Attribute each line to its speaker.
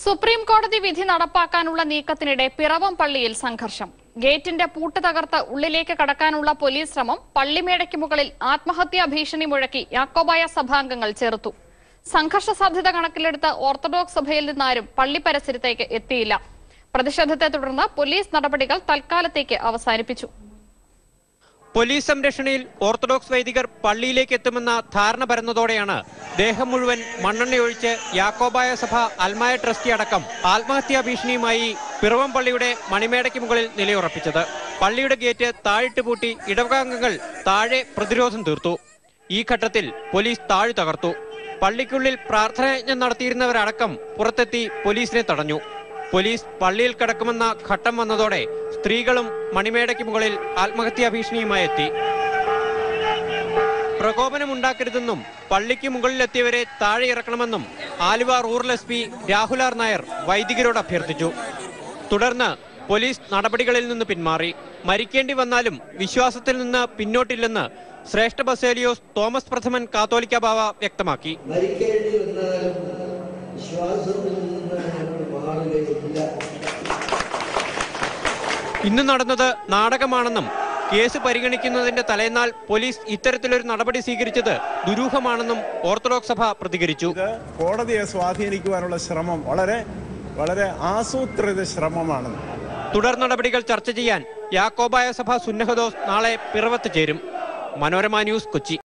Speaker 1: supreme കോടതി വിധി നടപ്പാക്കാനുള്ള നീക്കത്തിനിടെ പിറവം പള്ളിയിൽ സംഘർഷം ഗേറ്റിന്റെ പൂട്ട് തകർത്ത് ഉള്ളിലേക്ക് കടക്കാനുള്ള പോലീസ് ശ്രമം പള്ളിമേടയ്ക്ക് മുകളിൽ ആത്മഹത്യാ ഭീഷണി മുഴക്കി യാക്കോബായ സഭാംഗങ്ങൾ ചെറുത്തു സംഘർഷ സാധ്യത കണക്കിലെടുത്ത് ഓർത്തഡോക്സ് സഭയിൽ നിന്നാരും പള്ളി പരിസരത്തേക്ക് എത്തിയില്ല പ്രതിഷേധത്തെ തുടർന്ന് പോലീസ് നടപടികൾ തൽക്കാലത്തേക്ക് അവസാനിപ്പിച്ചു
Speaker 2: പോലീസ് സംരക്ഷണയിൽ ഓർത്തഡോക്സ് വൈദികർ പള്ളിയിലേക്ക് എത്തുമെന്ന ധാരണ പരന്നതോടെയാണ് ദേഹം മുഴുവൻ മണ്ണെണ്ണയൊഴിച്ച് യാക്കോബായ സഭ അൽമായ ട്രസ്റ്റി അടക്കം ആത്മഹത്യാ ഭീഷണിയുമായി പിറവം പള്ളിയുടെ മണിമേടയ്ക്ക് മുകളിൽ നിലയുറപ്പിച്ചത് പള്ളിയുടെ ഗേറ്റ് താഴിട്ട് പൂട്ടി ഇടവകാംഗങ്ങൾ താഴെ പ്രതിരോധം തീർത്തു ഈ ഘട്ടത്തിൽ പോലീസ് താഴ് തകർത്തു പള്ളിക്കുള്ളിൽ പ്രാർത്ഥനായജ്ഞം നടത്തിയിരുന്നവരടക്കം പുറത്തെത്തി പോലീസിനെ തടഞ്ഞു പോലീസ് പള്ളിയിൽ കിടക്കുമെന്ന ഘട്ടം വന്നതോടെ സ്ത്രീകളും മണിമേടയ്ക്ക് മുകളിൽ ആത്മഹത്യാ ഭീഷണിയുമായി എത്തി പ്രകോപനമുണ്ടാക്കരുതെന്നും പള്ളിക്ക് മുകളിലെത്തിയവരെ താഴെ ഇറക്കണമെന്നും Aluva rural S P Rahul R Nair വൈദികരോട് അഭ്യർത്ഥിച്ചു തുടർന്ന് പോലീസ് നടപടികളിൽ നിന്ന് പിന്മാറി മരിക്കേണ്ടി വന്നാലും വിശ്വാസത്തിൽ നിന്ന് പിന്നോട്ടില്ലെന്ന് ശ്രേഷ്ഠ ബസേലിയോസ് തോമസ് പ്രഥമൻ കാത്തോലിക്ക ബാവ വ്യക്തമാക്കി
Speaker 3: മരിക്കേണ്ടി വന്നാലും വിശ്വാസത്തിൽ നിന്ന് ഞങ്ങൾ മാറുകയില്ല
Speaker 2: ഇന്ന് നടന്നത് നാടകമാണെന്നും കേസ് പരിഗണിക്കുന്നതിന്റെ തലേന്നാൾ പോലീസ് ഇത്തരത്തിലൊരു നടപടി സ്വീകരിച്ചത് ദുരൂഹമാണെന്നും ഓർത്തഡോക്സ് സഭ പ്രതികരിച്ചു
Speaker 4: ഇത് കോടതിയെ സ്വാധീനിക്കുവാനുള്ള ശ്രമം വളരെ വളരെ ആസൂത്രിത ശ്രമമാണ്
Speaker 2: തുടർ നടപടികൾ ചർച്ച ചെയ്യാൻ യാക്കോബായ സഭ സുന്നഹദോസ് നാളെ പിറവത്ത് ചേരും മനോരമ ന്യൂസ് കൊച്ചി